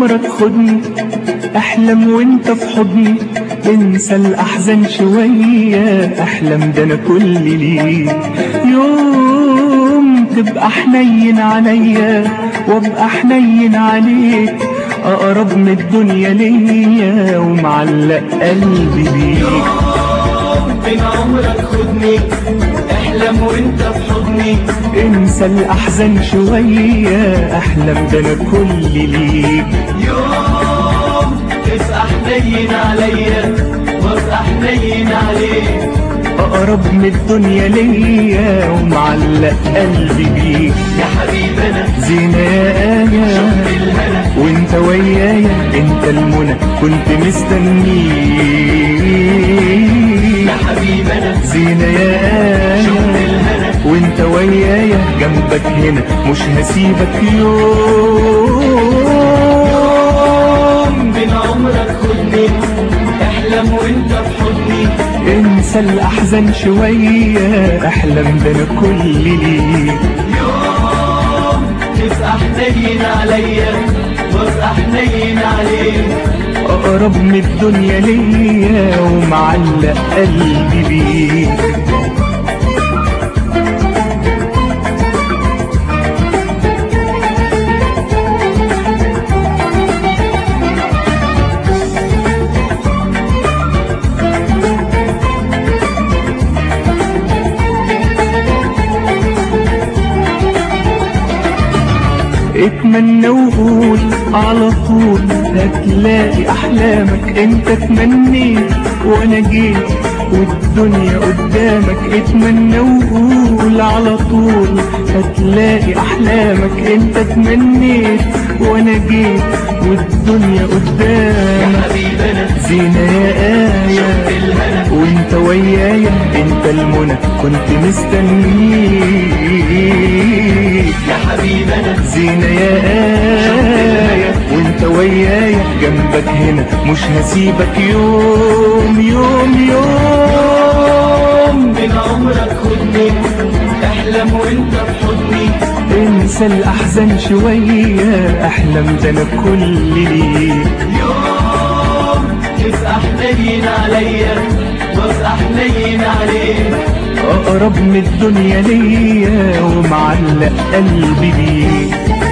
عمرك خدني احلم وانت في حضني انسى الاحزان شوية احلم ده انا كل ليك يوم تبقى حنين عليا وابقى حنين عليك اقرب من الدنيا ليا ومعلق قلبي بيك يوم بين عمرك خدني احلم وانت في حضني انسى الاحزان شوية احلم ده انا كل ليك يوم تبقى حنين عليا وابقى حنين عليك اقرب من الدنيا ليا ومعلق قلبي بيك يا حبيبنا زينة يا آية شوف الهنا وانت ويايا انت المنى كنت مستنيك يا حبيبنا زينة يا شوف آية الهنا وانت ويايا جنبك هنا مش هسيبك يوم بين عمرك خدني احلم وانت في حضني انسى الاحزان شوية احلم ده انا كل ليك يوم تبقى حنين عليا وابقى حنين عليك اقرب من الدنيا ليا ومعلق قلبي بيك اتمنى وقول على طول هتلاقي احلامك انت تمنيت وانا جيت والدنيا قدامك اتمنى وقول على طول هتلاقي احلامك انت تمنيت وانا جيت والدنيا يا قدامك حبيبنا زينة يا شوف آية الهنا وانت ويايا انت المنى كنت مستنيك يا حبيبنا زينة يا آية وانت ويايا جنبك هنا مش هسيبك يوم يوم يوم بين عمرك خدني احلم وانت في حضني انسى الاحزان شوية احلم ده انا كل ليك يوم تبقى حنين عليا وابقى حنين عليك اقرب من الدنيا ليا ومعلق قلبي بيك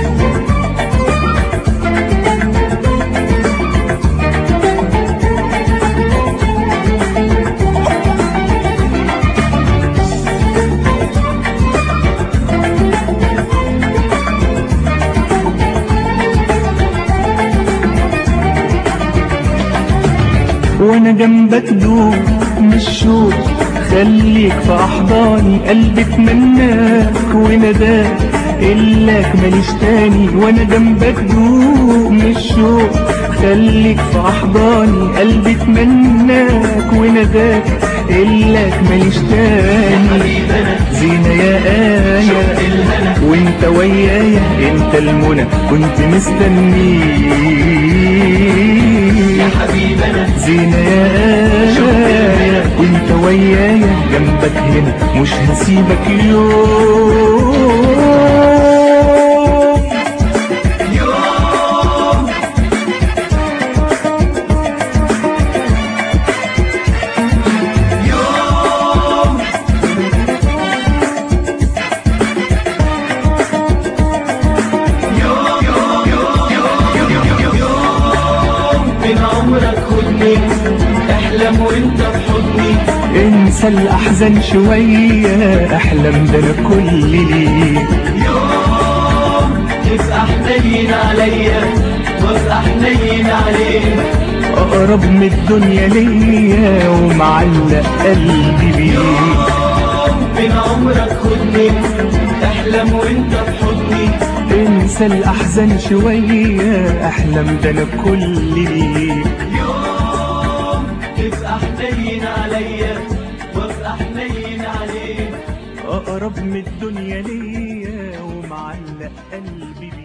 وانا جنبك دوب مش شوق خليك في احضاني قلبي اتمناك ونداك الاك ماليش تاني وانا جنبك دوب مش شوق خليك في احضاني قلبي اتمناك ونداك الاك ماليش يا تاني حبيبنا زينة يا شوف آية الهنا وانت ويايا انت المنى كنت مستنيك يا حبيبنا زينة يا آية وانت ويايا جنبك هنا مش هسيبك يوم يوم يوم يوم بين عمرك خدني احلم وانت في حضني انسى الاحزان شوية احلم ده انا كل ليك يوم تبقى حنين عليا وابقى حنين عليك اقرب من الدنيا ليا ومعلق قلبي بيك يوم بين عمرك خدني احلم وانت في حضني انسى الاحزان شوية احلم ده انا كل ليك يوم تبقى حنين عليا وابقى حنين عليك اقرب من الدنيا ليا ومعلق قلبي بيك